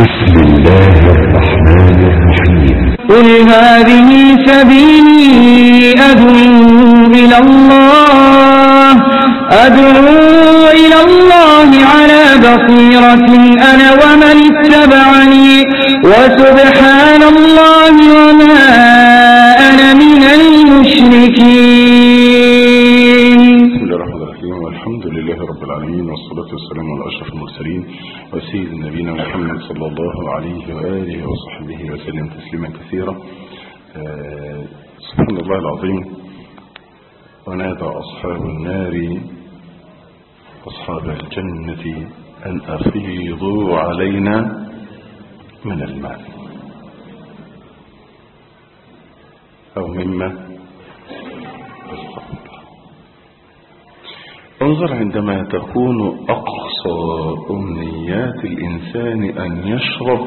بسم الله الرحمن الرحيم قل هذه سبيلي أدعو إلى الله أدعو إلى الله على بصيرة أنا ومن اتبعني وسبحان الله وما أنا من المشركين بسم الله الرحمن الرحيم والحمد لله رب العالمين والصلاة والسلام على أشرف المرسلين وسيد نبينا محمد صلى الله عليه وآله وصحبه وسلم تسليما كثيرا آه، سبحان الله العظيم ونادى أصحاب النار أصحاب الجنة أن أفيضوا علينا من الماء أو مما استغفر الله انظر عندما تكون أقصى أمنيات الإنسان أن يشرب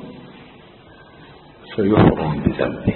فيحرم بذنبه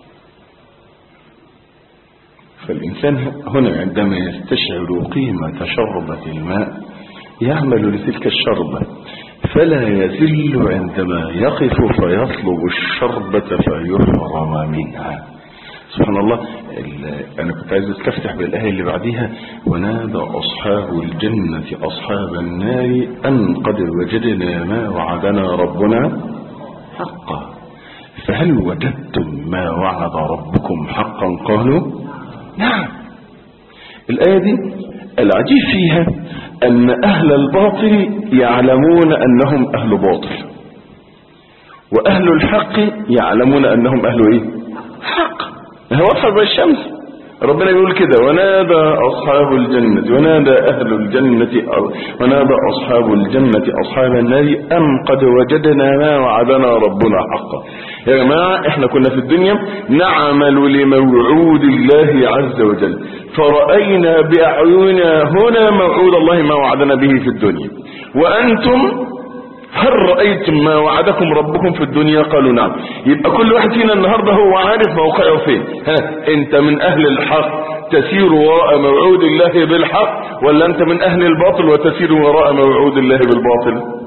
فالإنسان هنا عندما يستشعر قيمة شربة الماء يعمل لتلك الشربة فلا يزل عندما يقف فيطلب الشربة فيحرم منها سبحان الله ال- أنا كنت عايز استفتح بالآية اللي بعديها ونادى أصحاب الجنة أصحاب النار أن قد وجدنا ما وعدنا ربنا حقا فهل وجدتم ما وعد ربكم حقا قالوا نعم الآية دي العجيب فيها أن أهل الباطل يعلمون أنهم أهل باطل وأهل الحق يعلمون أنهم أهل إيه حق هو واضحة زي الشمس ربنا بيقول كده ونادى أصحاب الجنة ونادى أهل الجنة ونادى أصحاب الجنة أصحاب النار أم قد وجدنا ما وعدنا ربنا حقا يا جماعة احنا كنا في الدنيا نعمل لموعود الله عز وجل فرأينا بأعيننا هنا موعود الله ما وعدنا به في الدنيا وأنتم هل رأيتم ما وعدكم ربكم في الدنيا قالوا نعم يبقى كل واحد فينا النهاردة هو عارف موقعه فين ها انت من اهل الحق تسير وراء موعود الله بالحق ولا انت من اهل الباطل وتسير وراء موعود الله بالباطل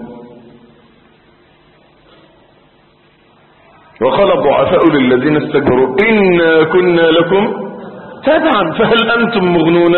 وقال الضعفاء للذين استكبروا إنا كنا لكم تبعا فهل أنتم مغنون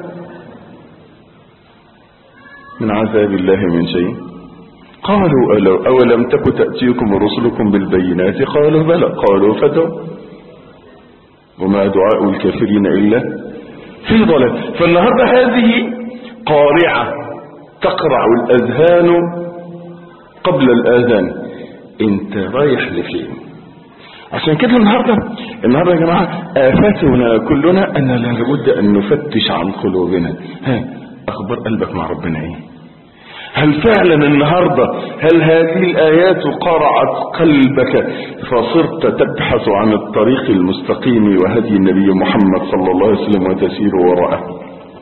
من عذاب الله من شيء قالوا ألو أولم تك تأتيكم رسلكم بالبينات قالوا بلى قالوا فتوا وما دعاء الكافرين إلا في ضلال فالنهاردة هذه قارعة تقرع الأذهان قبل الآذان انت رايح لفين عشان كده النهاردة النهاردة يا جماعة آفاتنا كلنا أن لابد أن نفتش عن قلوبنا ها أخبار قلبك مع ربنا إيه هل فعلا النهاردة هل هذه الآيات قرعت قلبك فصرت تبحث عن الطريق المستقيم وهدي النبي محمد صلى الله عليه وسلم وتسير وراءه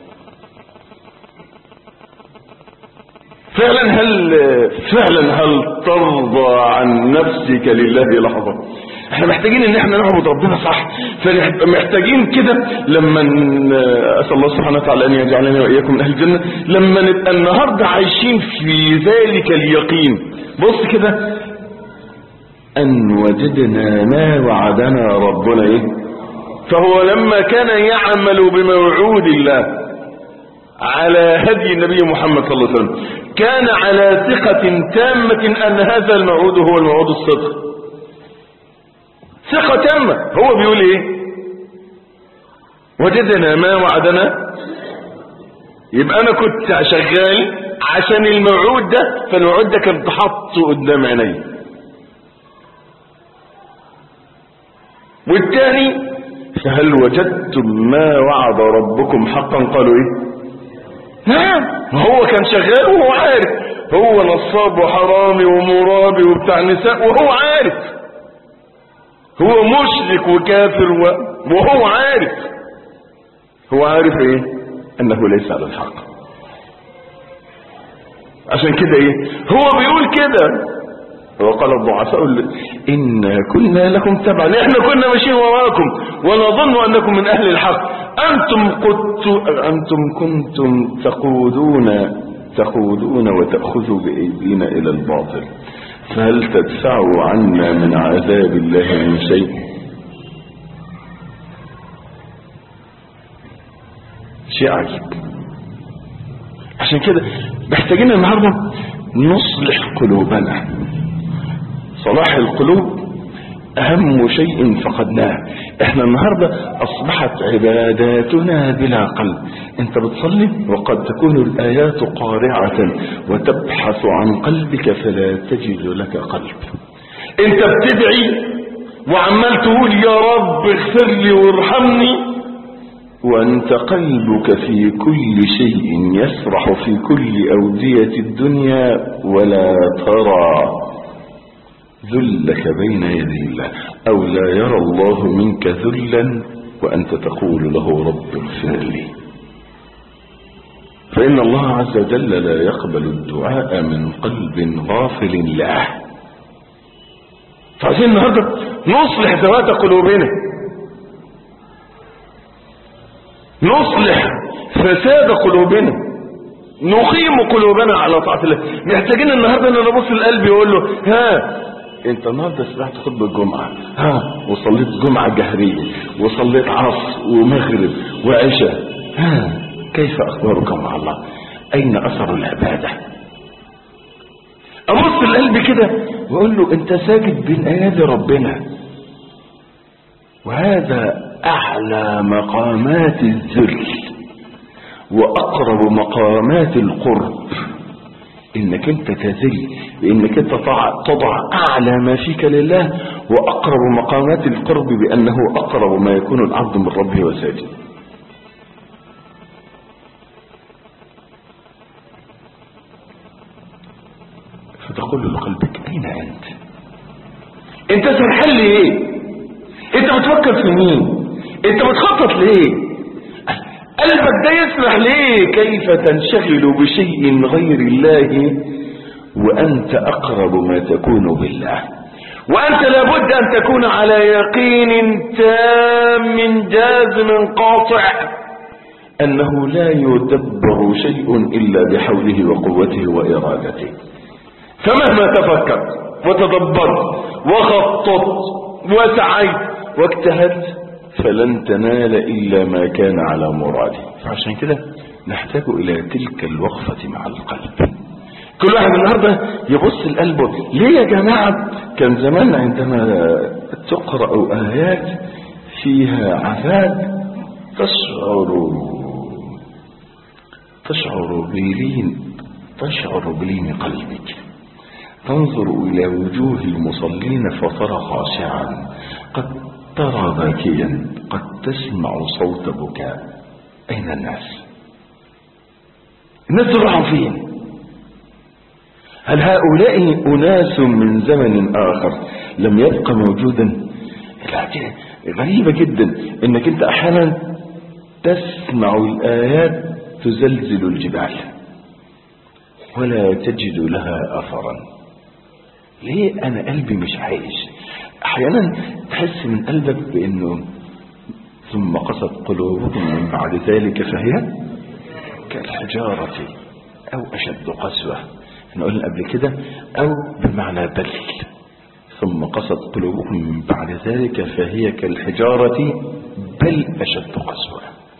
فعلا هل فعلا هل ترضى عن نفسك لله لحظة احنا محتاجين ان احنا نعبد ربنا صح فمحتاجين كده لما ن- اسال الله سبحانه وتعالى ان يجعلنا واياكم من اهل الجنه لما نبقى النهارده عايشين في ذلك اليقين بص كده ان وجدنا ما وعدنا ربنا ايه فهو لما كان يعمل بموعود الله على هدي النبي محمد صلى الله عليه وسلم كان على ثقة تامة أن هذا الموعود هو الموعود الصدق ثقة تامة هو بيقول ايه وجدنا ما وعدنا يبقى انا كنت شغال عشان الموعود ده فالموعود ده كان تحط قدام عيني والتاني فهل وجدتم ما وعد ربكم حقا قالوا ايه نعم هو كان شغال وهو عارف هو نصاب وحرامي ومرابي وبتاع نساء وهو عارف هو مشرك وكافر و... وهو عارف هو عارف ايه انه ليس على الحق عشان كده ايه هو بيقول كده وقال الضعفاء ال- إنا كنا لكم تبعا احنا كنا ماشيين وراكم ونظن أنكم من أهل الحق أنتم قدت أنتم كنتم تقودون تقودون وتأخذوا بأيدينا إلى الباطل فهل تدفع عنا من عذاب الله من شيء شيء عجيب عشان كده محتاجين النهارده نصلح قلوبنا صلاح القلوب اهم شيء فقدناه احنا النهارده اصبحت عباداتنا بلا قلب انت بتصلي وقد تكون الايات قارعه وتبحث عن قلبك فلا تجد لك قلب انت بتدعي وعمال تقول يا رب اغفر لي وارحمني وأنت قلبك في كل شيء يسرح في كل أودية الدنيا ولا ترى ذلك بين يدي الله أو لا يرى الله منك ذلا وأنت تقول له رب اغفر لي فإن الله عز وجل لا يقبل الدعاء من قلب غافل له فعايزين النهارده نصلح ذوات قلوبنا نصلح فساد قلوبنا نقيم قلوبنا على طاعة الله محتاجين النهارده ان نبص القلب يقول له ها انت النهارده سمعت خطبه الجمعه ها وصليت جمعه جهريه وصليت عصر ومغرب وعشاء ها كيف اخبارك مع الله اين اثر العباده ابص القلب كده واقول له انت ساجد بين ايادي ربنا وهذا اعلى مقامات الذل واقرب مقامات القرب انك انت تذل بانك انت تضع, تضع اعلى ما فيك لله واقرب مقامات القرب بانه اقرب ما يكون العبد من ربه وساجد فتقول لقلبك اين انت انت سرحان ليه انت بتفكر في مين انت بتخطط ليه قلبك ده يسرح ليه كيف تنشغل بشيء غير الله وانت اقرب ما تكون بالله وانت لابد ان تكون على يقين تام جازم قاطع انه لا يدبر شيء الا بحوله وقوته وارادته فمهما تفكرت وتدبرت وخططت وسعيت واجتهدت فلن تنال إلا ما كان على مرادي فعشان كده نحتاج إلى تلك الوقفة مع القلب كل واحد النهاردة يبص لقلبه ليه يا جماعة كان زمان عندما تقرأ آيات فيها عذاب تشعر تشعر بلين تشعر بلين قلبك تنظر إلى وجوه المصلين فترى خاشعا قد ترى باكيا قد تسمع صوت بكاء أين الناس الناس راحوا فين هل هؤلاء أناس من زمن آخر لم يبقى موجودا لكن غريبة جدا انك انت احيانا تسمع الآيات تزلزل الجبال ولا تجد لها أثرا ليه أنا قلبي مش عايش أحيانا تحس من قلبك بأنه ثم قست قلوبكم من بعد ذلك فهي كالحجارة أو أشد قسوة احنا قلنا قبل كده أو بمعنى بل ثم قست قلوبكم من بعد ذلك فهي كالحجارة بل أشد قسوة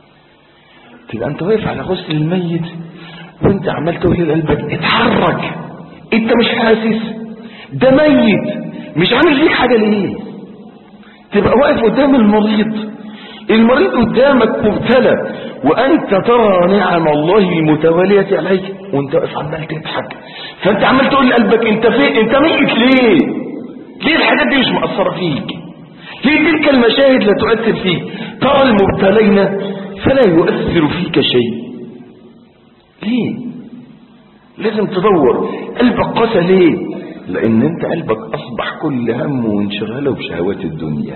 تبقى أنت واقف على غسل الميت وانت عمال تقول لقلبك اتحرك انت مش حاسس ده ميت مش عامل فيك حاجة ليه تبقى واقف قدام المريض المريض قدامك مبتلى وانت ترى نعم الله المتوالية عليك وانت واقف عمال تضحك فانت عمال تقول لقلبك انت فين انت ميت ليه ليه الحاجات دي مش مأثرة فيك ليه تلك المشاهد لا تؤثر فيك ترى المبتلين فلا يؤثر فيك شيء ليه لازم تدور قلبك قسى ليه لان انت قلبك اصبح كل هم وانشغاله بشهوات الدنيا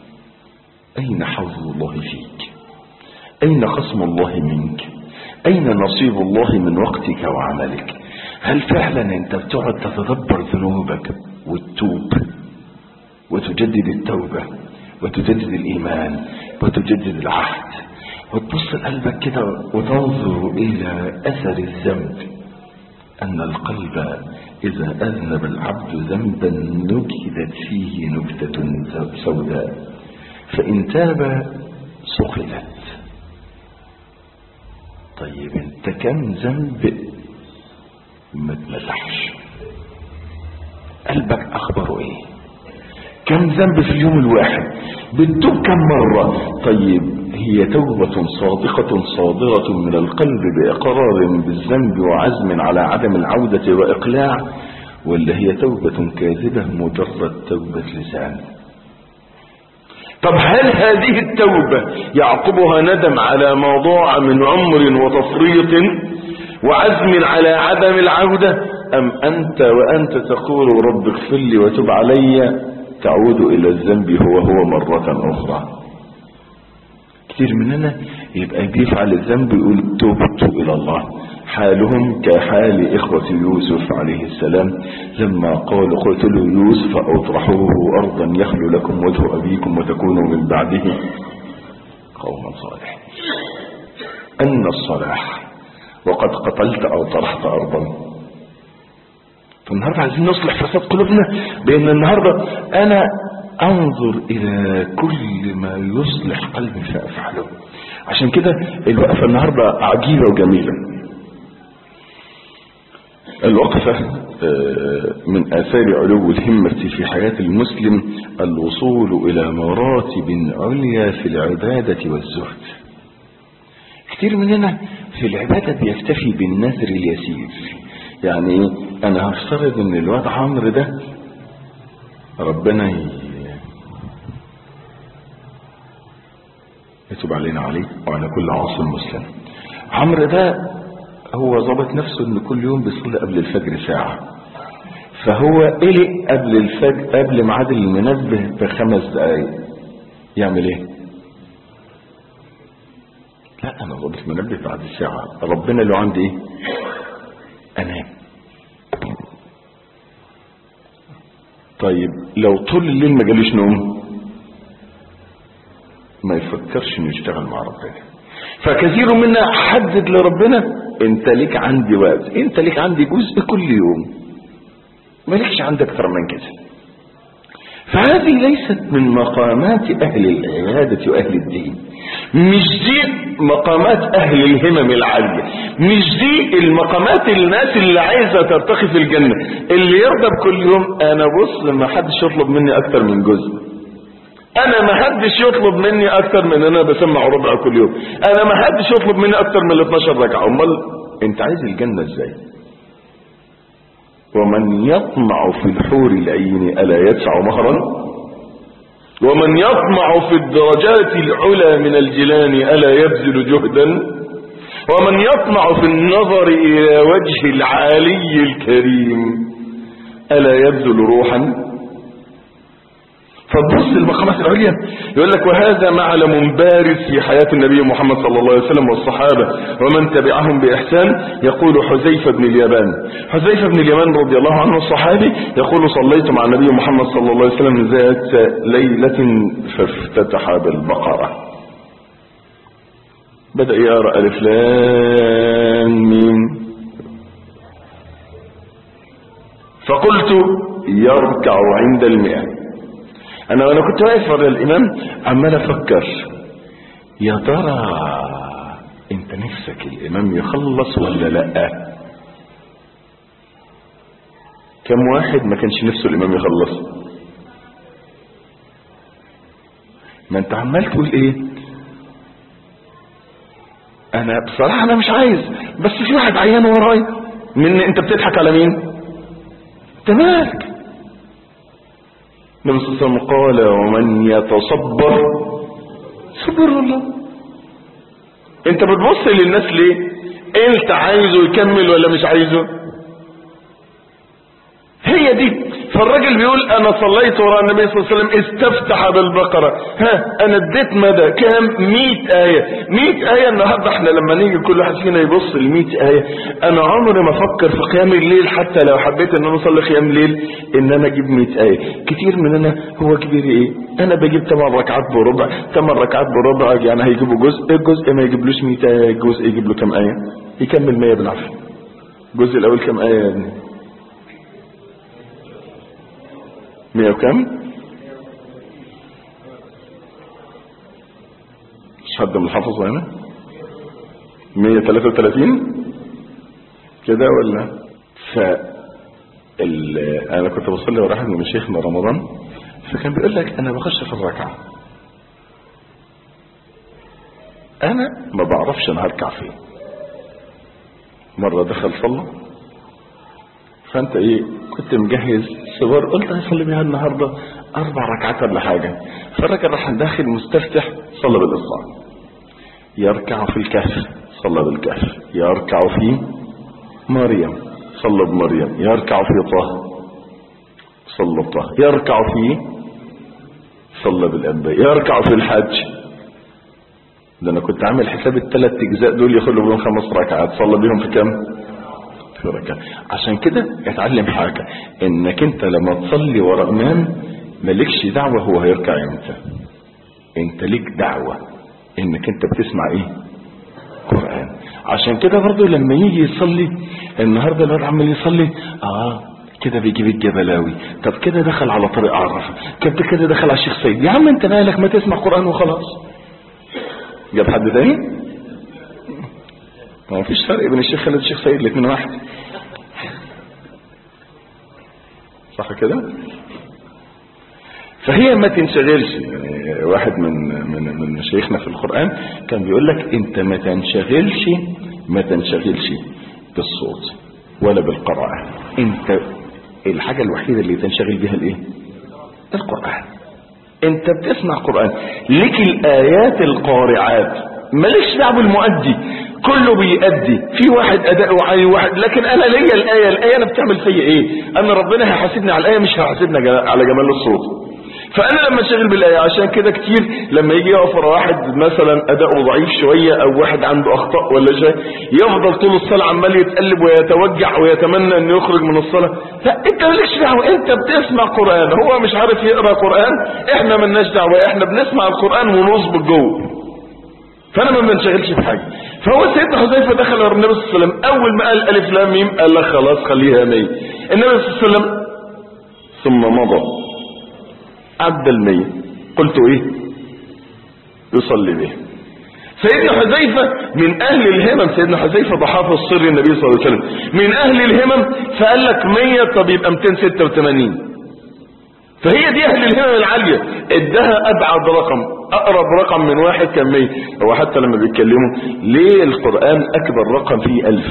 اين حوض الله فيك اين خصم الله منك اين نصيب الله من وقتك وعملك هل فعلا انت بتقعد تتدبر ذنوبك وتتوب وتجدد التوبة وتجدد الايمان وتجدد العهد وتبص لقلبك كده وتنظر إلى أثر الذنب أن القلب إذا أذنب العبد ذنبا نكدت فيه نكتة سوداء فإن تاب سقلت طيب انت كم ذنب ما اتمسحش قلبك اخبره ايه كم ذنب في اليوم الواحد بتتوب كم مرة طيب هي توبة صادقة صادرة من القلب بإقرار بالذنب وعزم على عدم العودة وإقلاع ولا هي توبة كاذبة مجرد توبة لسان طب هل هذه التوبة يعقبها ندم على ما ضاع من عمر وتفريط وعزم على عدم العودة أم أنت وأنت تقول رب اغفر لي وتب علي تعود إلى الذنب هو هو مرة أخرى كتير مننا يبقى بيفعل الذنب يقول تبت إلى الله حالهم كحال إخوة يوسف عليه السلام لما قال قتلوا يوسف أو اطرحوه أرضا يخلو لكم وجه أبيكم وتكونوا من بعده قوما صالحين أن الصلاح وقد قتلت أو طرحت أرضا فالنهاردة عايزين نصلح فساد قلوبنا بأن النهاردة أنا أنظر إلى كل ما يصلح قلبي فأفعله عشان كده الوقفة النهاردة عجيبة وجميلة الوقفة من آثار علو الهمة في حياة المسلم الوصول إلى مراتب عليا في العبادة والزهد كتير مننا في العبادة بيكتفي بالنذر اليسير يعني أنا هفترض إن الواد عمرو ده ربنا يتوب علينا عليه وعلى كل عاصم مسلم عمرو ده هو ظبط نفسه ان كل يوم بيصلي قبل الفجر ساعة فهو قلق قبل الفجر قبل ميعاد المنبه بخمس دقايق يعمل ايه لا انا ظبط المنبه بعد الساعة ربنا له عندي ايه انام طيب لو طول الليل ما جاليش نوم ما يفكرش انه يشتغل مع ربنا فكثير منا حدد لربنا انت ليك عندي وقت انت ليك عندي جزء كل يوم مالكش عندك اكتر من كده فهذه ليست من مقامات اهل العبادة واهل الدين مش دي مقامات اهل الهمم العالية مش دي المقامات الناس اللي عايزة ترتقي في الجنة اللي يرضى بكل يوم انا بص ما حدش يطلب مني اكتر من جزء انا ما حدش يطلب مني اكتر من انا بسمع ربع كل يوم انا ما حدش يطلب مني اكتر من ال 12 ركعه امال انت عايز الجنه ازاي ومن يطمع في الحور العين الا يدفع مهرا ومن يطمع في الدرجات العلى من الجنان الا يبذل جهدا ومن يطمع في النظر الى وجه العالي الكريم الا يبذل روحا فتبص المقامات العليا يقول لك وهذا معلم بارز في حياة النبي محمد صلى الله عليه وسلم والصحابة ومن تبعهم بإحسان يقول حذيفة بن اليمان حذيفة بن اليمان رضي الله عنه الصحابي يقول صليت مع النبي محمد صلى الله عليه وسلم ذات ليلة فافتتح بالبقرة بدأ يقرأ ألف لام ميم فقلت يركع عند المئة انا وانا كنت واقف ورا الامام عمال افكر يا ترى انت نفسك الامام يخلص ولا لا كم واحد ما كانش نفسه الامام يخلص ما انت عمال تقول ايه انا بصراحة انا مش عايز بس في واحد عيان وراي من انت بتضحك على مين انت مالك النبي صلى الله عليه وسلم قال ومن يتصبر صبر الله انت بتبص للناس ليه انت عايزه يكمل ولا مش عايزه هي دي فالراجل بيقول انا صليت وراء النبي صلى الله عليه وسلم استفتح بالبقرة ها انا اديت مدى كام 100 آية 100 آية النهاردة احنا لما نيجي كل واحد فينا يبص ل 100 آية انا عمري ما افكر في قيام الليل حتى لو حبيت ان انا اصلي قيام ليل ان انا اجيب 100 آية كتير مننا هو كبير ايه انا بجيب 8 ركعات بربع 8 ركعات بربع يعني هيجيبوا جزء الجزء ما يجيبلوش 100 آية الجزء يجيب له كام آية يكمل 100 بالعافية الجزء الاول كام آية يا ابني مية وكم مش حد من الحافظ هنا مية تلاتة وتلاتين كده ولا ف ال... انا كنت بصلي ورا واحد من مشايخنا رمضان فكان بيقول لك انا بخش في الركعه انا ما بعرفش انا هركع فين مره دخل صلى فانت ايه كنت مجهز صور قلت هيصلي بيها النهارده اربع ركعات ولا حاجه فالراجل راح داخل مستفتح صلى بالاصبع يركع في الكهف صلى بالكهف يركع في مريم صلى بمريم يركع في طه صلى بطه يركع في صلى بالانبياء يركع في الحج ده انا كنت عامل حساب الثلاث اجزاء دول يخلوا بهم خمس ركعات صلى بيهم في كام في ركعه عشان كده اتعلم حاجه انك انت لما تصلي ورا امام مالكش دعوه هو هيركع امتى انت ليك دعوه انك انت بتسمع ايه قران عشان كده برضه لما يجي يصلي النهارده الواد عمال يصلي اه كده بيجيب الجبلاوي طب كده دخل على طريق عرفه كده كده دخل على الشيخ سيد يا عم انت مالك ما تسمع قران وخلاص جاب حد تاني ما فيش فرق بين الشيخ خالد والشيخ سيد الاثنين واحد صح كده فهي ما تنشغلش يعني واحد من من من مشايخنا في القرآن كان بيقول لك انت ما تنشغلش ما تنشغلش بالصوت ولا بالقراءة انت الحاجة الوحيدة اللي تنشغل بها الايه القرآن انت بتسمع قرآن لك الآيات القارعات مالكش دعوه بالمؤدي كله بيأدي في واحد أداء عالي واحد لكن أنا ليا الآية الآية أنا بتعمل فيا إيه أنا ربنا هيحاسبني على الآية مش هيحاسبني جا- على جمال الصوت فانا لما اشتغل بالايه عشان كده كتير لما يجي يقف ورا واحد مثلا اداؤه ضعيف شويه او واحد عنده اخطاء ولا شيء يفضل طول الصلاه عمال يتقلب ويتوجع ويتمنى انه يخرج من الصلاه لا انت مالكش دعوه انت بتسمع قران هو مش عارف يقرا قران احنا مالناش دعوه احنا بنسمع القران ونظبط جوه فانا ما بنشغلش في حاجه فهو سيدنا حذيفه دخل على النبي صلى الله عليه وسلم اول ما قال الف لام ميم قال لك خلاص خليها مية النبي صلى الله عليه وسلم ثم مضى عدى المية قلت ايه يصلي به سيدنا حذيفة من اهل الهمم سيدنا حذيفة ده حافظ سر النبي صلى الله عليه وسلم من اهل الهمم فقال لك 100 طب يبقى 286 فهي دي اهل الهمم العالية ادها ابعد رقم اقرب رقم من واحد كان 100 هو حتى لما بيتكلموا ليه القرآن اكبر رقم فيه ألف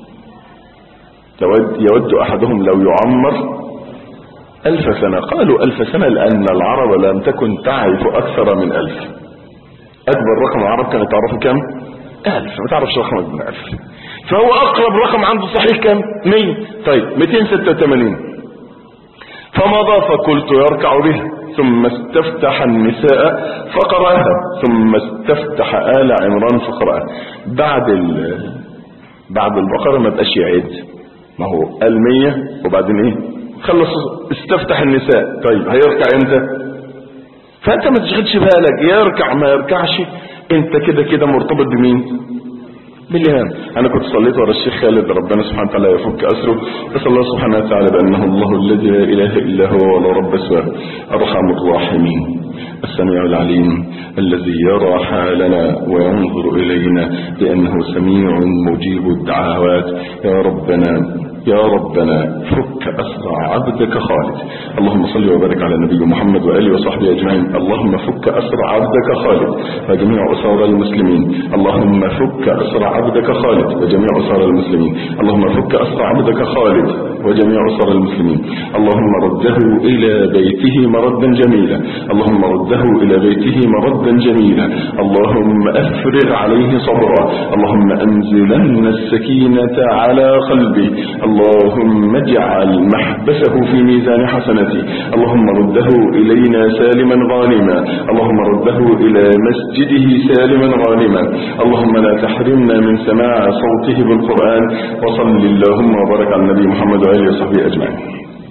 يود, يود احدهم لو يعمر ألف سنة قالوا ألف سنة لأن العرب لم تكن تعرف أكثر من ألف أكبر رقم العرب كانت تعرفه كم ألف ما تعرفش رقم أكبر من ألف فهو أقرب رقم عنده صحيح كم مية طيب 286 فمضى فقلت يركع به ثم استفتح النساء فقرأها ثم استفتح آل عمران فقرأها بعد ال بعد البقرة ما بقاش يعد ما هو قال 100 وبعدين ايه خلص استفتح النساء طيب هيركع امتى فانت ما تشغلش بالك يركع ما يركعش انت كده كده مرتبط بمين بالإهام أنا كنت صليت ورا الشيخ خالد ربنا سبحانه وتعالى يفك أسره أسأل الله سبحانه وتعالى بأنه الله الذي لا إله إلا هو ولا رب سواه أرحم الراحمين السميع العليم الذي يرى حالنا وينظر إلينا بأنه سميع مجيب الدعوات يا ربنا يا ربنا فك أسرع عبدك خالد اللهم صل وبارك على النبي محمد وآله وصحبه أجمعين اللهم فك أسرع عبدك خالد وجميع أسار المسلمين اللهم فك أسرع عبدك خالد وجميع أسار المسلمين اللهم فك أسرع عبدك خالد وجميع أسار المسلمين اللهم رده إلى بيته مردا جميلا اللهم رده إلى بيته مردا جميلا اللهم أفرغ عليه صبرا اللهم أنزلن السكينة على قلبه اللهم اجعل محبسه في ميزان حسنته اللهم رده إلينا سالما غانما اللهم رده إلى مسجده سالما غانما اللهم لا تحرمنا من سماع صوته بالقرآن وصل اللهم وبارك على النبي محمد وآله وصحبه أجمعين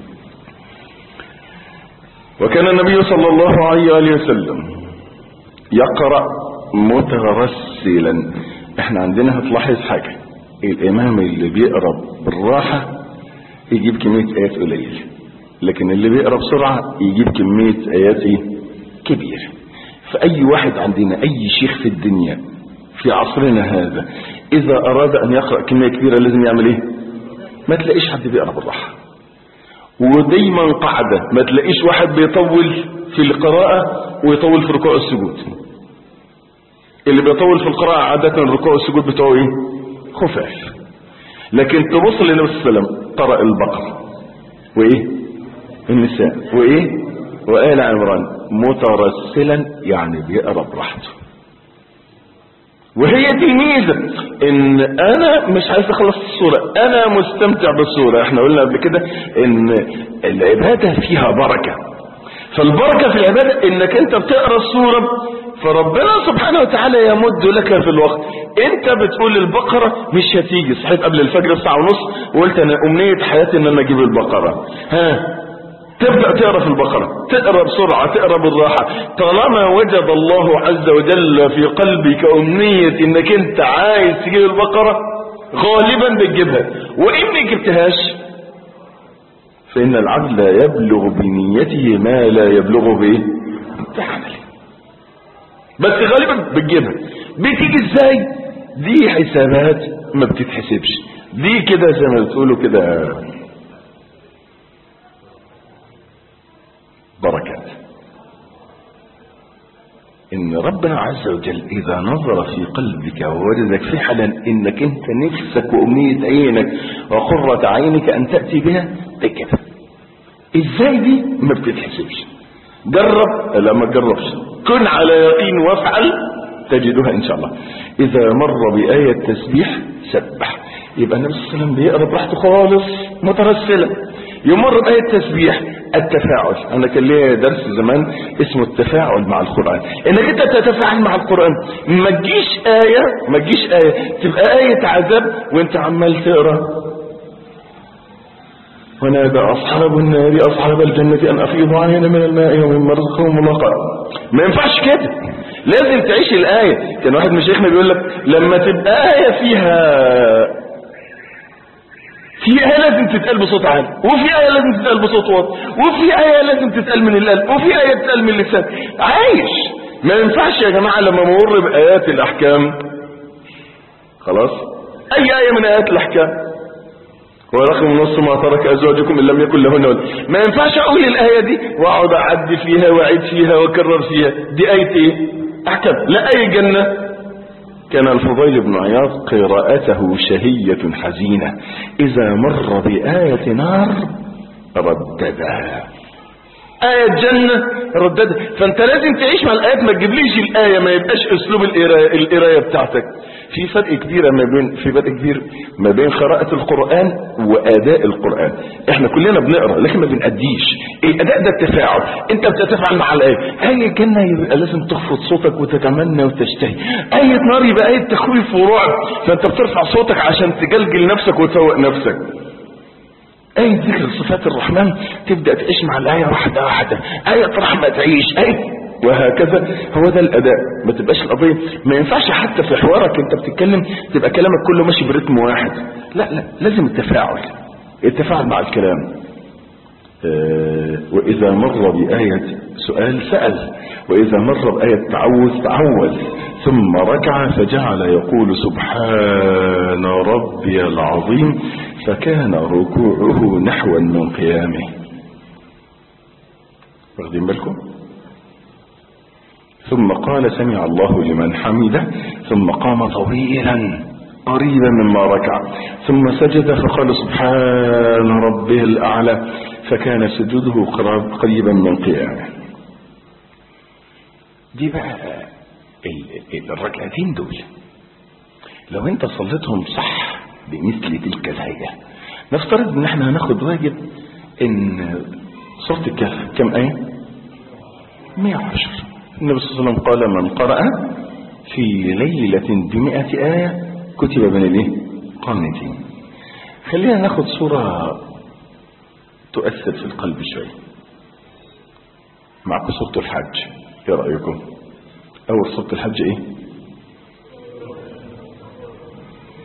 وكان النبي صلى الله عليه وآله وسلم يقرأ مترسلا احنا عندنا هتلاحظ حاجة الامام اللي بيقرأ بالراحة يجيب كمية ايات قليل لكن اللي بيقرا بسرعه يجيب كميه ايات ايه كبيره فاي واحد عندنا اي شيخ في الدنيا في عصرنا هذا اذا اراد ان يقرا كميه كبيره لازم يعمل ايه ما تلاقيش حد بيقرا بالراحه ودايما قاعده ما تلاقيش واحد بيطول في القراءه ويطول في ركوع السجود اللي بيطول في القراءه عاده الركوع والسجود بتوعه ايه خفاف لكن تبص للنبي صلى الله عليه وسلم قرأ البقرة وايه النساء وايه وآل عمران مترسلا يعني بيقرا براحته وهي دي الميزه ان انا مش عايز اخلص الصوره انا مستمتع بالصوره احنا قلنا قبل كده ان العباده فيها بركه فالبركه في العباده انك انت بتقرا الصوره فربنا سبحانه وتعالى يمد لك في الوقت انت بتقول البقره مش هتيجي صحيت قبل الفجر بساعه ونص وقلت انا امنيه حياتي ان انا اجيب البقره ها تبدأ تقرأ في البقرة تقرأ بسرعة تقرأ بالراحة طالما وجد الله عز وجل في قلبك أمنية انك انت عايز تجيب البقرة غالبا بتجيبها وإن ما جبتهاش فإن العبد لا يبلغ بنيته ما لا يبلغ به بعمله بس غالبا بتجيبها بتيجي ازاي دي حسابات ما بتتحسبش دي كده زي ما بتقولوا كده بركات ان ربنا عز وجل اذا نظر في قلبك ووجدك فعلا انك انت نفسك وامنية عينك وقرة عينك ان تأتي بها تكفى ازاي دي ما بتتحسبش جرب لا ما تجربش كن على يقين وافعل تجدها ان شاء الله اذا مر بآية تسبيح سبح يبقى النبي صلى الله عليه وسلم بيقرا براحته خالص مترسلا يمر بآية تسبيح التفاعل انا كان ليا درس زمان اسمه التفاعل مع القرآن انك انت تتفاعل مع القرآن ما تجيش آية ما تجيش آية تبقى آية عذاب وانت عمال تقرا ونادى أصحاب النار أصحاب الجنة أن أفيضوا علينا من الماء ومما رزقهم الله قال ما ينفعش كده لازم تعيش الآية كان واحد من شيخنا بيقول لك لما تبقى آية فيها في آية لازم تتقال بصوت عالي وفي آية لازم تتقال بصوت واطي وفي آية لازم تتقال من القلب وفي آية تتقال من اللسان عايش ما ينفعش يا جماعة لما نمر بآيات الأحكام خلاص أي آية من آيات الأحكام ولكم نص ما ترك أزواجكم إن لم يكن لهن ولد ما ينفعش أقول الآية دي وأقعد أعدي فيها وأعيد فيها وأكرر فيها دي آية إيه؟ أحكام لا آية جنة كان الفضيل بن عياض قراءته شهية حزينة إذا مر بآية نار رددها آية جنة رددها فأنت لازم تعيش مع الآيات ما تجيبليش الآية ما يبقاش أسلوب القراية القراية بتاعتك في فرق كبير ما بين في فرق كبير ما بين قراءة القرآن وأداء القرآن احنا كلنا بنقرأ لكن ما بنأديش الأداء ده التفاعل انت بتتفاعل مع الآية آية جنة يبقى لازم تخفض صوتك وتتمنى وتشتهي آية نار يبقى آية تخويف ورعب فانت بترفع صوتك عشان تجلجل نفسك وتفوق نفسك آية ذكر صفات الرحمن تبدأ تعيش مع الآية واحدة واحدة آية رحمة تعيش آية وهكذا هو ده الأداء ما تبقاش القضية ما ينفعش حتى في حوارك انت بتتكلم تبقى كلامك كله ماشي برتم واحد لا لا لازم التفاعل التفاعل مع الكلام آه وإذا مر بآية سؤال سأل وإذا مر بآية تعوذ تعوذ ثم ركع فجعل يقول سبحان ربي العظيم فكان ركوعه نحوا من قيامه واخدين بالكم ثم قال سمع الله لمن حمده ثم قام طويلا قريبا مما ركع ثم سجد فقال سبحان ربه الأعلى فكان سجوده قريبا من قيامه دي بقى الركعتين دول لو انت صليتهم صح بمثل تلك الهيئة نفترض ان احنا هناخد واجب ان سورة الكهف كم آية 110 النبي صلى الله عليه وسلم قال من قرأ في ليلة بمئة آية كتب من الايه قانتين خلينا ناخد صورة تؤثر في القلب شوية معكم سورة الحج ايه رأيكم اول سورة الحج ايه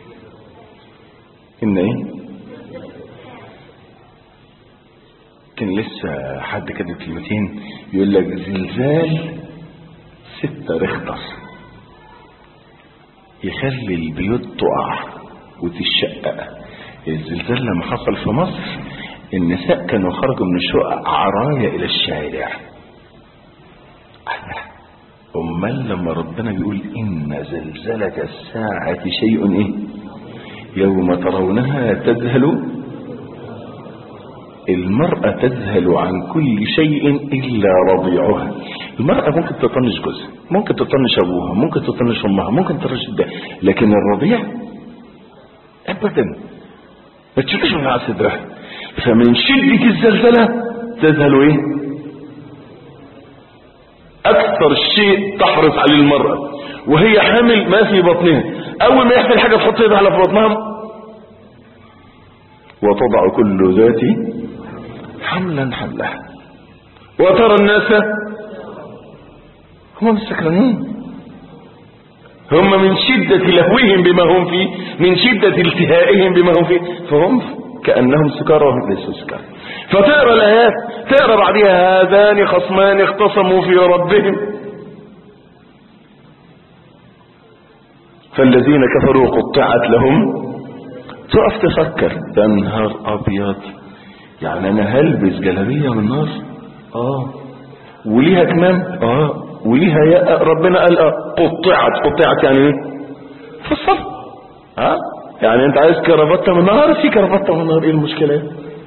ان ايه كان لسه حد كاتب كلمتين يقول لك زلزال ستة ريختر يخلي البيوت تقع وتتشقق الزلزال لما حصل في مصر النساء كانوا خرجوا من الشقق عرايا الى الشارع امال لما ربنا بيقول ان زلزلة الساعة شيء ايه يوم ترونها تذهل المرأة تذهل عن كل شيء إلا رضيعها المرأة ممكن تطنش جوزها ممكن تطنش أبوها ممكن تطنش أمها ممكن تطنش ده لكن الرضيع أبدا ما تشوفش من على صدرها فمن شدة الزلزلة تذهل إيه أكثر شيء تحرص عليه المرأة وهي حامل ما في بطنها أول ما يحمل حاجة تحط يدها على في بطنها وتضع كل ذات حملا حملها وترى الناس هم سكرانين هم من شدة لهوهم بما هم فيه من شدة التهائهم بما هم فيه فهم كأنهم سكارى وهم ليسوا سكارى فتقرأ الآيات تقرأ بعدها هذان خصمان اختصموا في ربهم فالذين كفروا قطعت لهم تقف تفكر ده نهار ابيض يعني انا هلبس جلابيه من نار اه وليها كمان اه وليها يا ربنا قال اه قطعت قطعت يعني ايه فصل ها يعني انت عايز كرافته من نار في كرافته من نار ايه المشكله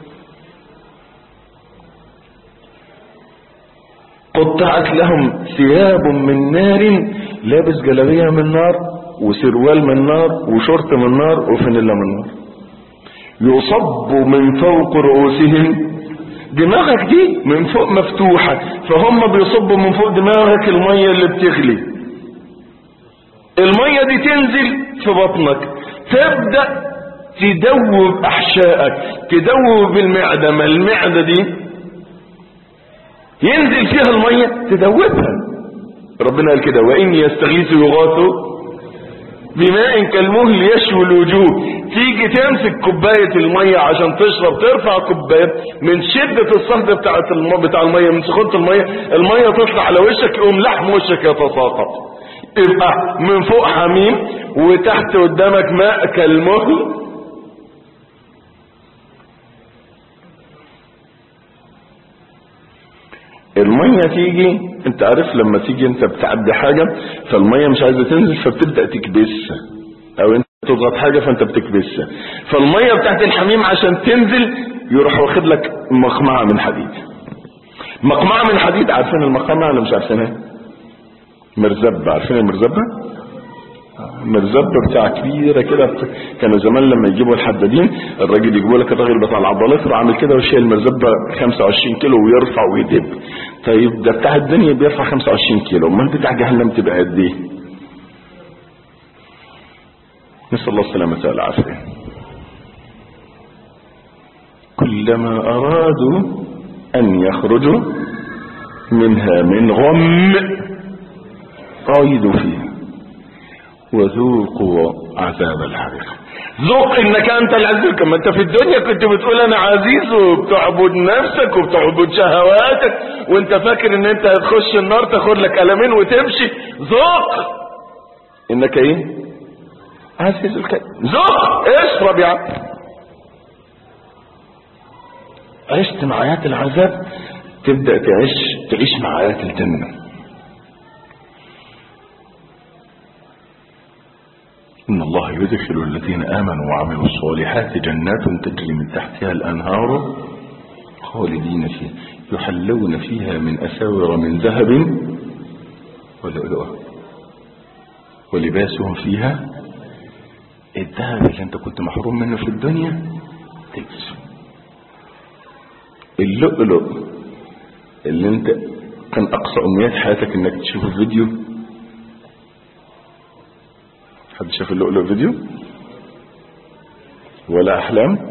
قطعت لهم ثياب من نار لابس جلابيه من نار وسروال من نار وشورت من نار وفانيلا من نار يصب من فوق رؤوسهم دماغك دي من فوق مفتوحة فهم بيصبوا من فوق دماغك المية اللي بتغلي المية دي تنزل في بطنك تبدأ تدوب أحشائك تدوب المعدة ما المعدة دي ينزل فيها المية تدوبها ربنا قال كده وإن يستغيثوا يغاثوا بماء كالمهل يشوي الوجوه تيجي تمسك كوباية المية عشان تشرب ترفع كوباية من شدة الصهد بتاعت الم... بتاع المية من سخونة المية المية تطلع على وشك يقوم لحم وشك يتساقط يبقى من فوق حميم وتحت قدامك ماء كالمهل المية تيجي انت عارف لما تيجي انت بتعدي حاجة فالمية مش عايزة تنزل فبتبدأ تكبسها او انت تضغط حاجة فانت بتكبسها فالمية بتاعت الحميم عشان تنزل يروح واخد لك مقمعة من حديد مقمعة من حديد عارفين المقمعة ولا مش عارفينها مرزبة عارفين المرزبة مرزبة بتاع كبيرة كده كانوا زمان لما يجيبوا الحدادين الراجل يجيبوا لك الراجل بتاع العضلات يروح عامل كده ويشيل المرزبة 25 كيلو ويرفع ويدب طيب ده بتاع الدنيا بيرفع 25 كيلو امال بتاع جهنم تبقى قد ايه نسأل الله السلامة والعافية كلما أرادوا أن يخرجوا منها من غم قايدوا فيها وذوقوا عذاب الحريق ذوق انك انت العزيز كما انت في الدنيا كنت بتقول انا عزيز وبتعبد نفسك وبتعبد شهواتك وانت فاكر ان انت هتخش النار تاخد لك قلمين وتمشي ذوق انك ايه عزيز الكلام ذوق اشرب يا عم عشت مع ايات العذاب تبدا تعيش تعيش مع ايات الجنه إن الله يدخل الذين آمنوا وعملوا الصالحات جنات تجري من تحتها الأنهار خالدين فيها يحلون فيها من أساور من ذهب ولؤلؤة ولباسهم فيها الذهب اللي انت كنت محروم منه في الدنيا تلبسه اللؤلؤ اللي انت كان اقصى امنيات حياتك انك تشوفه فيديو حد شاف اللؤلؤ فيديو ولا احلام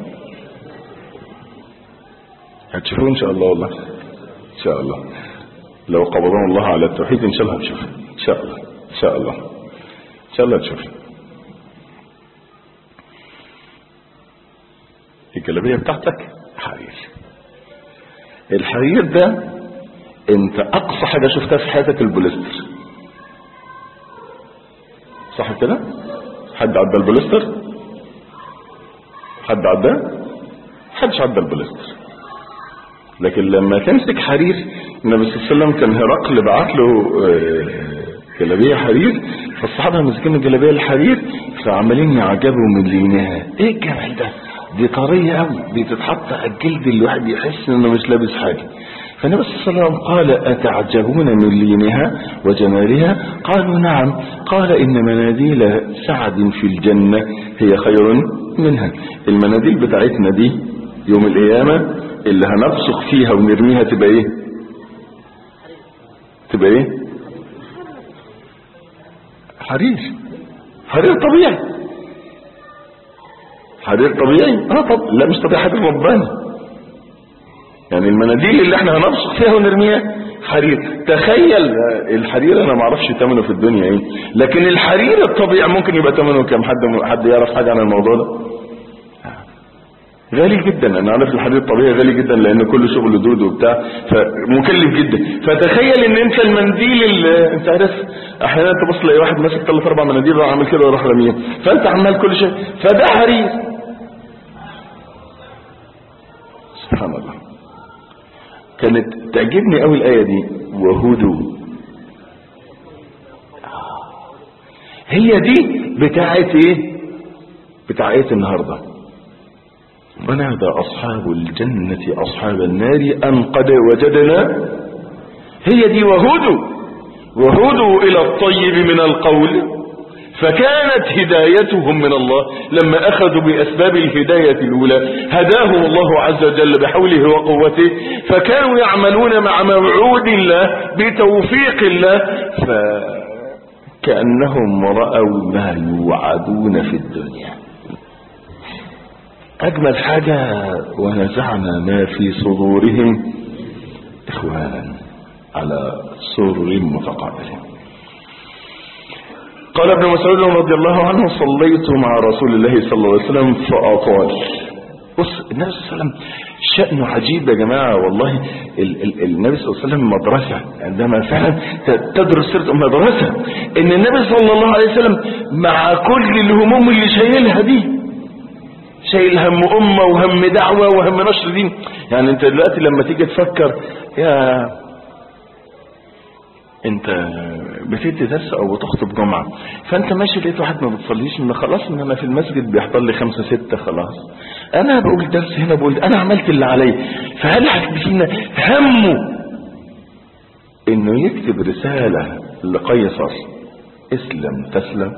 هتشوفوه ان شاء الله والله ان شاء الله لو قبضنا الله على التوحيد ان شاء الله هتشوف ان شاء الله ان شاء الله ان شاء الله هتشوف الجلابيه بتاعتك حرير الحرير ده انت اقصى حاجة شفتها في حياتك البوليستر صح كده حد عدى البوليستر حد عدى حدش عدى البوليستر لكن لما تمسك حرير النبي صلى الله عليه وسلم كان هرقل بعت له آه، جلابيه حرير فالصحابه ماسكين الجلابيه الحرير فعمالين يعجبوا من لينها ايه الجمال ده دي طريه قوي دي تتحط على الجلد الواحد يحس انه مش لابس حاجه فالنبي صلى الله عليه وسلم قال أتعجبون من لينها وجمالها قالوا نعم قال إن مناديل سعد في الجنة هي خير منها المناديل بتاعتنا دي يوم القيامة اللي هنبصق فيها ونرميها تبقى ايه تبقى ايه حرير حرير طبيعي حرير طبيعي اه طب لا مش طبيعي حرير رباني يعني المناديل اللي احنا هنبصق فيها ونرميها حرير تخيل الحرير انا ما اعرفش ثمنه في الدنيا ايه لكن الحرير الطبيعي ممكن يبقى ثمنه كام حد حد يعرف حاجه عن الموضوع ده غالي جدا انا عارف الحرير الطبيعي غالي جدا لان كل شغل دود وبتاع فمكلف جدا فتخيل ان انت المنديل اللي انت عارف احيانا تبص تلاقي واحد ماسك ثلاث اربع مناديل وراح عامل كده وراح راميه فانت عمال كل شيء فده حرير سبحان الله كانت تعجبني قوي الايه دي وهدوء هي دي بتاعت ايه بتاع ايه النهارده ونادى أصحاب الجنة أصحاب النار أن قد وجدنا هي دي وهدوا وهدوا إلى الطيب من القول فكانت هدايتهم من الله لما أخذوا بأسباب الهداية الأولى هداهم الله عز وجل بحوله وقوته فكانوا يعملون مع موعود الله بتوفيق الله فكأنهم رأوا ما يوعدون في الدنيا أجمل حاجة ونزعنا ما في صدورهم إخوانا على سرر متقابلين قال ابن مسعود رضي الله عنه صليت مع رسول الله صلى الله عليه وسلم فأطال بص النبي صلى الله عليه وسلم شأنه عجيب يا جماعة والله ال ال النبي صلى الله عليه وسلم مدرسة عندما فعلا تدرس سيرته مدرسة ان النبي صلى الله عليه وسلم مع كل الهموم اللي شايلها دي شايل هم أمة وهم دعوة وهم نشر دين يعني انت دلوقتي لما تيجي تفكر يا انت بتدي درس او بتخطب جمعة فانت ماشي لقيت واحد ما بتصليش من خلاص ان انا في المسجد بيحضر لي خمسة ستة خلاص انا بقول درس هنا بقول انا عملت اللي علي فهل حد فينا همه انه يكتب رسالة لقيصر اسلم تسلم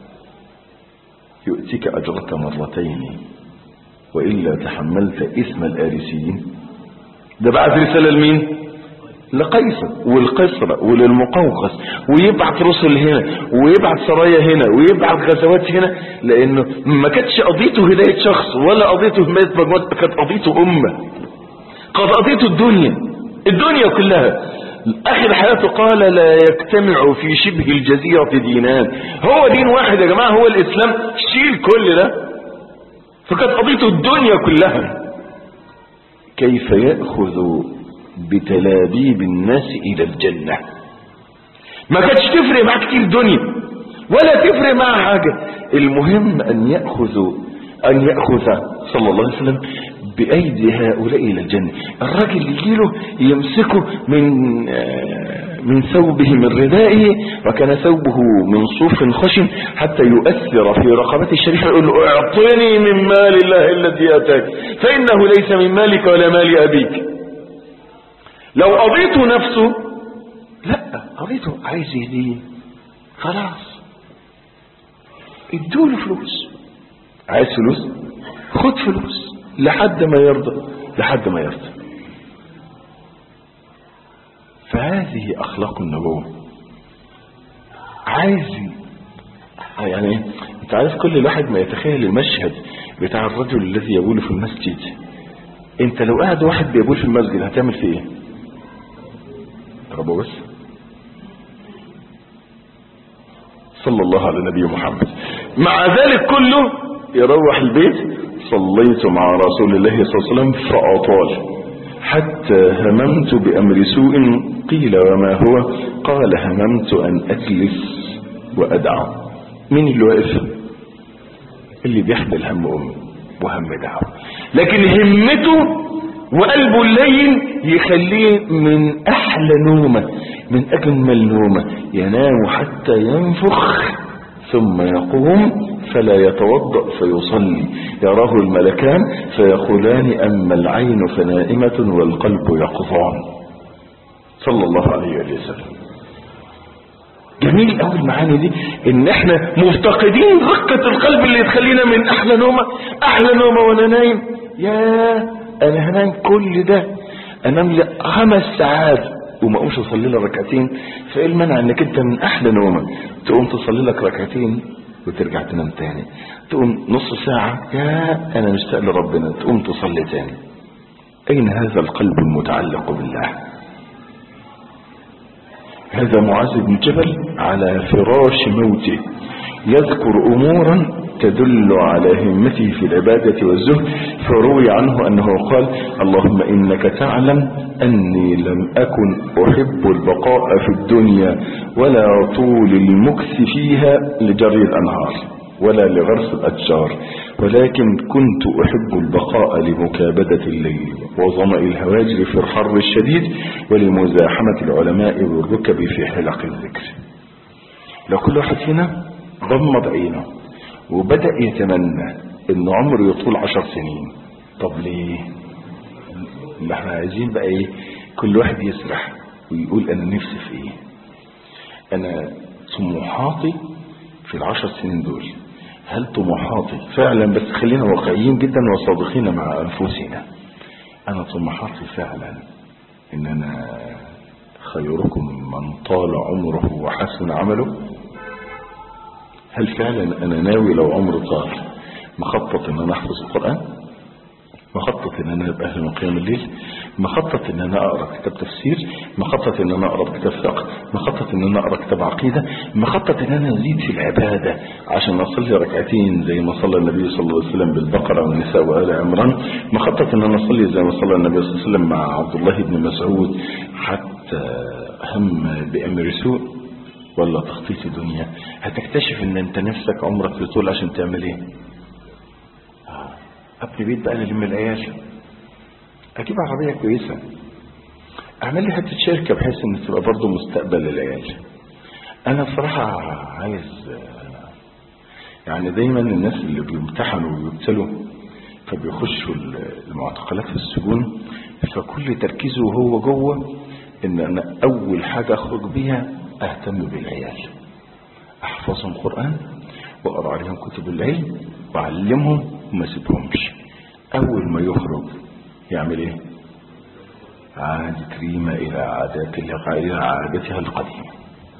يؤتيك أجرك مرتين وإلا تحملت إثم الآرسيين ده بعت رسالة لمين لقيصر والقسرة وللمقوقس ويبعت رسل هنا ويبعت سرايا هنا ويبعت غزوات هنا لأنه ما كانتش قضيته هداية شخص ولا قضيته حماية مجموعة كانت قضيته أمة قد قضيته الدنيا الدنيا كلها اخر حياته قال لا يجتمع في شبه الجزيرة دينان هو دين واحد يا جماعة هو الاسلام شيل كل ده فكانت قضيته الدنيا كلها كيف يأخذ بتلابيب الناس الى الجنة ما كانتش تفرق معاه كتير دنيا ولا تفرق معاه حاجة المهم ان يأخذ ان يأخذ صلى الله عليه وسلم بأيدي هؤلاء إلى الجنة الراجل يجيله يمسكه من من ثوبه من ردائه وكان ثوبه من صوف خشن حتى يؤثر في رقبته الشريفة يقول له اعطني من مال الله الذي أتاك فإنه ليس من مالك ولا مال أبيك لو قضيته نفسه لا قضيته عايز يهديه خلاص ادوله فلوس عايز فلوس خد فلوس لحد ما يرضى لحد ما يرضى فهذه اخلاق النبوة عايز يعني انت عارف كل واحد ما يتخيل المشهد بتاع الرجل الذي يبول في المسجد انت لو قاعد واحد بيبول في المسجد هتعمل فيه ايه ربو بس صلى الله على نبي محمد مع ذلك كله يروح البيت صليت مع رسول الله صلى الله عليه وسلم فأطال حتى هممت بأمر سوء قيل وما هو قال هممت أن أجلس وأدعو مين اللي واقف اللي بيحمل هم أمه وهم دعوة لكن همته وقلبه الليل يخليه من أحلى نومة من أجمل نومة ينام حتى ينفخ ثم يقوم فلا يتوضأ فيصلي يراه الملكان فيقولان أما العين فنائمة والقلب يقظان صلى الله عليه وسلم جميل قوي المعاني دي ان احنا مفتقدين رقة القلب اللي تخلينا من احلى نومة احلى نومة وانا نايم يا انا هنام كل ده انام لي خمس ساعات وما اقومش اصلي لي ركعتين فايه المنع انك انت من احلى نومة تقوم تصلي لك ركعتين وترجع تنام تاني تقوم نص ساعة يا انا مشتاق لربنا تقوم تصلي تاني اين هذا القلب المتعلق بالله هذا معاذ بن جبل على فراش موته يذكر امورا تدل على همته في العبادة والزهد فروي عنه انه قال اللهم انك تعلم اني لم اكن احب البقاء في الدنيا ولا طول المكث فيها لجري الانهار ولا لغرس الاشجار ولكن كنت احب البقاء لمكابدة الليل وظمأ الهواجر في الحر الشديد ولمزاحمة العلماء والركب في حلق الذكر لو كل واحد فينا ضمد عينه وبدأ يتمنى ان عمره يطول عشر سنين طب ليه اللي احنا عايزين بقى ايه كل واحد يسرح ويقول انا نفسي في ايه انا طموحاتي في العشر سنين دول هل طموحاتي فعلا بس خلينا واقعيين جدا وصادقين مع انفسنا انا طموحاتي فعلا ان انا خيركم من طال عمره وحسن عمله هل فعلا انا ناوي لو عمري طال مخطط ان انا احفظ القرآن مخطط ان انا ابقى اهل من قيام الليل مخطط ان انا اقرا كتاب تفسير مخطط ان انا اقرا كتاب فقه مخطط ان انا اقرا كتاب عقيده مخطط ان انا ازيد في العباده عشان اصلي ركعتين زي ما صلى النبي صلى الله عليه وسلم بالبقره والنساء وال عمران مخطط ان انا اصلي زي ما صلى النبي صلى الله عليه وسلم مع عبد الله بن مسعود حتى هم بامر سوء ولا تخطيط دنيا هتكتشف ان انت نفسك عمرك يطول عشان تعمل ايه ابني بيت بقى للم العيال اجيب عربيه كويسه اعمل لي حته شركه بحيث ان تبقى برضه مستقبل للعيال انا بصراحه عايز يعني دايما الناس اللي بيمتحنوا ويبتلوا فبيخشوا المعتقلات في السجون فكل تركيزه وهو جوه ان انا اول حاجه اخرج بيها اهتم بالعيال احفظهم قران واقرا عليهم كتب العلم واعلمهم وما سيبهمش اول ما يخرج يعمل ايه عاد كريمة الى عادات الى عادتها القديمة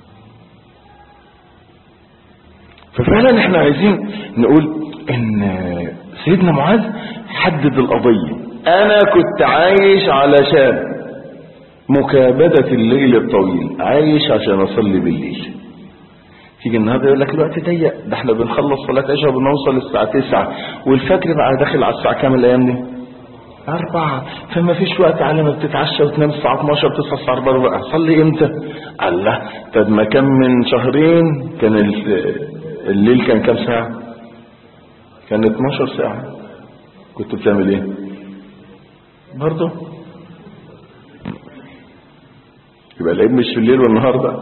ففعلا احنا عايزين نقول ان سيدنا معاذ حدد القضية انا كنت عايش علشان مكابدة الليل الطويل عايش عشان اصلي بالليل تيجي النهارده يقول لك الوقت ضيق ده احنا بنخلص صلاه عشاء وبنوصل الساعه 9 والفجر بقى داخل على الساعه كام الايام دي؟ أربعة فما فيش وقت على ما بتتعشى وتنام الساعة 12 تصحى الساعة 4 بقى صلي امتى؟ الله طب ما كان من شهرين كان الليل كان كام ساعة؟ كان 12 ساعة كنت بتعمل ايه؟ برضه يبقى العيب مش في الليل والنهار بقى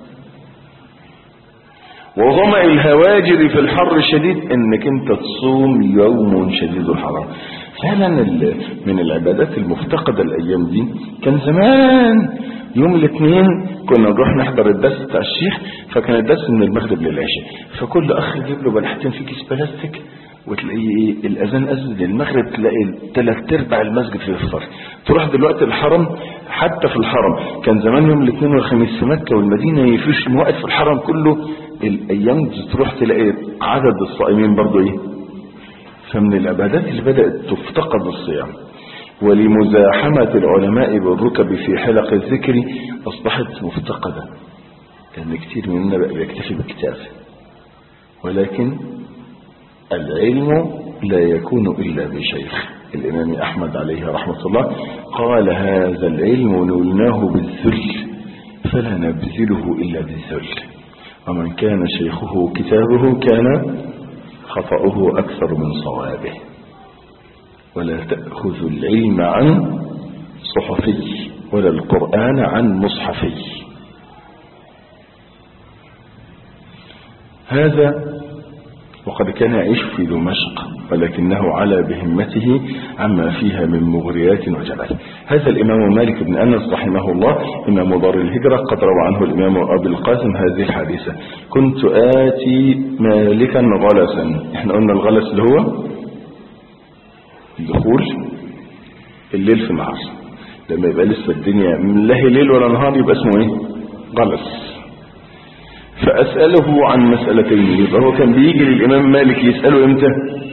وظمأ الهواجر في الحر الشديد انك انت تصوم يوم شديد الحرارة فعلا من العبادات المفتقدة الايام دي كان زمان يوم الاثنين كنا نروح نحضر الدرس بتاع الشيخ فكان الدرس من المغرب للعشاء فكل اخ يجيب له بلحتين في كيس بلاستيك وتلاقيه ايه الاذان اذن المغرب تلاقي ثلاث ارباع المسجد في الفطر تروح دلوقتي الحرم حتى في الحرم كان زمان يوم الاثنين والخميس في مكه والمدينه يفيش موقف في الحرم كله الايام دي تروح تلاقي عدد الصائمين برضو ايه فمن العبادات اللي بدات تفتقد الصيام ولمزاحمة العلماء بالركب في حلق الذكر أصبحت مفتقدة لأن كتير مننا بقى بيكتفي بالكتاب ولكن العلم لا يكون إلا بشيخ الإمام أحمد عليه رحمة الله قال هذا العلم نولناه بالذل فلا نبذله إلا بالذل ومن كان شيخه كتابه كان خطأه أكثر من صوابه ولا تأخذ العلم عن صحفي ولا القرآن عن مصحفي هذا وقد كان يعيش في دمشق ولكنه على بهمته عما فيها من مغريات وجبل هذا الإمام مالك بن أنس رحمه الله إمام دار الهجرة قد روى عنه الإمام أبي القاسم هذه الحادثة كنت آتي مالكا غلسا احنا قلنا الغلس اللي هو الدخول الليل في النهار لما يبقى لسه الدنيا لا هي ليل ولا نهار يبقى اسمه ايه غلس فأسأله عن مسألتين يبقى هو كان بيجي للإمام مالك يسأله امتى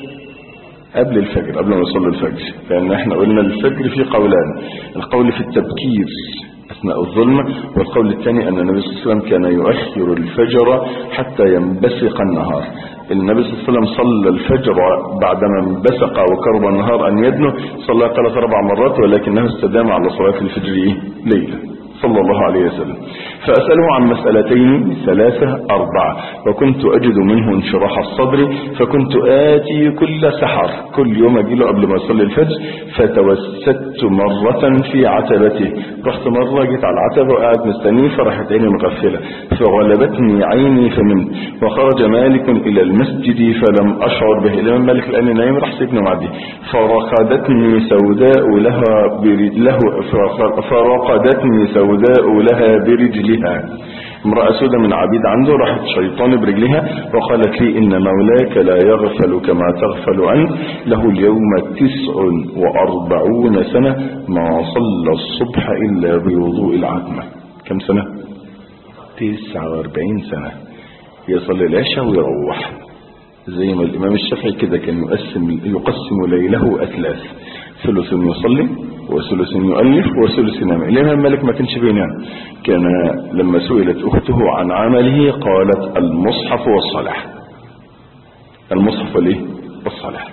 قبل الفجر قبل ما يصلي الفجر لأن احنا قلنا الفجر في قولان القول في التبكير أثناء الظلمة والقول الثاني أن النبي صلى الله عليه وسلم كان يؤخر الفجر حتى ينبسق النهار النبي صلى الله عليه وسلم صلى الفجر بعدما انبسق وكرب النهار أن يدنه صلى ثلاث أربع مرات ولكنه استدام على صلاة الفجر إيه؟ ليلة صلى الله عليه وسلم فأسأله عن مسألتين ثلاثة أربعة وكنت أجد منه انشراح الصدر فكنت آتي كل سحر كل يوم أجيله قبل ما يصلي الفجر فتوسدت مرة في عتبته رحت مرة جيت على العتبة وقاعد مستنيه فرحت عيني مغفلة فغلبتني عيني فنمت وخرج مالك إلى المسجد فلم أشعر به الإمام مالك الآن نايم راح سيبني وعدي فرقدتني سوداء لها برجله فرقدتني سوداء لها برجلها امرأة سودة من عبيد عنده راحت شيطان برجلها وقالت لي إن مولاك لا يغفل كما تغفل أنت له اليوم تسع وأربعون سنة ما صلى الصبح إلا بوضوء العتمة كم سنة تسعة وأربعين سنة يصلي العشاء ويروح زي ما الإمام الشافعي كده كان يقسم يقسم ليله أثلاث ثلث يصلي وثلث يؤلف وثلث ينام الإمام مالك ما كانش بينام كان لما سئلت أخته عن عمله قالت المصحف والصلاة المصحف ليه والصلاة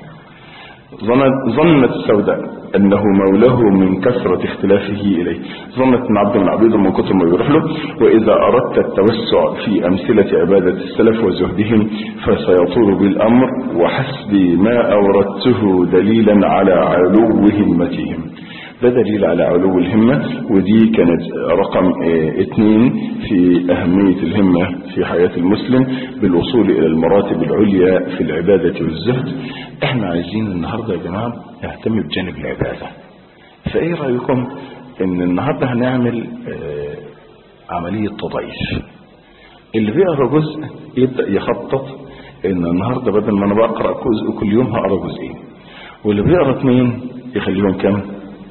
ظنت السوداء أنه مولاه من كثرة اختلافه إليه ظنت أن عبد بن عبيد من كتر ما يروح له وإذا أردت التوسع في أمثلة عبادة السلف وزهدهم فسيطول بالأمر وحسب ما أوردته دليلا على علو همتهم ده دليل على علو الهمة ودي كانت رقم اه اتنين في أهمية الهمة في حياة المسلم بالوصول إلى المراتب العليا في العبادة والزهد احنا عايزين النهاردة يا جماعة نهتم بجانب العبادة فايه رأيكم ان النهاردة هنعمل اه عملية تضعيف اللي بيقرأ جزء يبدأ يخطط ان النهاردة بدل ما انا بقرأ جزء كل يوم هقرأ جزئين واللي بيقرأ اتنين يخليهم كام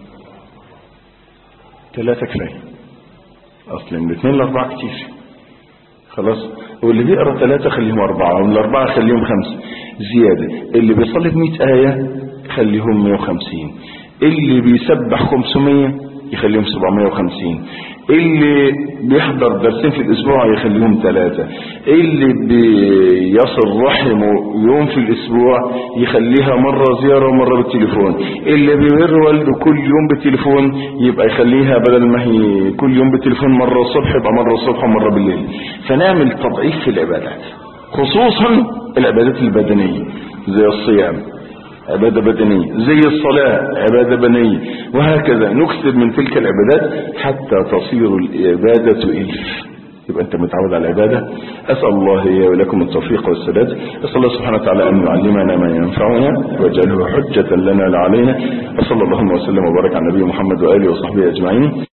ثلاثة كفاية اصل من اثنين لاربعة كتير خلاص واللي بيقرا ثلاثة خليهم أربعة ومن الأربعة خليهم خمسة زيادة اللي بيصلي بمئة آية خليهم 150 اللي بيسبح 500 يخليهم 750 اللي بيحضر درسين في الأسبوع يخليهم ثلاثة اللي بيصل رحمه يوم في الأسبوع يخليها مرة زيارة ومرة بالتليفون اللي بيبر والده كل يوم بالتليفون يبقى يخليها بدل ما هي كل يوم بالتليفون مرة الصبح يبقى مرة الصبح ومرة بالليل فنعمل تضعيف في العبادات خصوصا العبادات البدنية زي الصيام عبادة بدنية زي الصلاة عبادة بدنية وهكذا نكثر من تلك العبادات حتى تصير العبادة إلف يبقى أنت متعود على العبادة أسأل الله لي ولكم التوفيق والسداد أسأل الله سبحانه وتعالى أن يعلمنا ما ينفعنا ويجعله حجة لنا لا علينا وصلى اللهم وسلم وبارك على نبي محمد وآله وصحبه أجمعين